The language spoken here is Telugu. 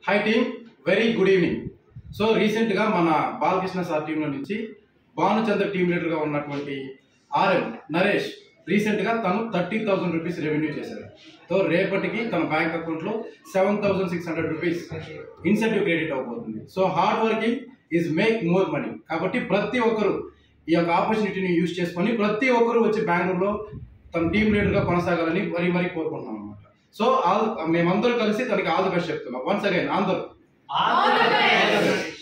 High team very good evening so రీసెంట్గా మన బాలకృష్ణ సార్ టీంలో నుంచి భానుచంద్ర టీం లీడర్గా ఉన్నటువంటి ఆర్ఎం నరేష్ రీసెంట్గా తను థర్టీ థౌసండ్ రూపీస్ రెవెన్యూ చేశారు సో రేపటికి తన బ్యాంక్ అకౌంట్లో seven thousand six hundred rupees incentive credit అవబోతుంది so hard working is make more money కాబట్టి ప్రతి ఒక్కరు ఈ యొక్క ఆపర్చునిటీని యూజ్ చేసుకొని ప్రతి ఒక్కరు వచ్చి బెంగళూరులో తన టీం లీడర్గా కొనసాగాలని మరీ మరీ కోరుకుంటున్నాం అనమాట సో ఆల్ మేమందరూ కలిసి తనకి ఆల్ ది బెస్ట్ చెప్తున్నాం వన్స్ అగైన్ అందరూ All the best.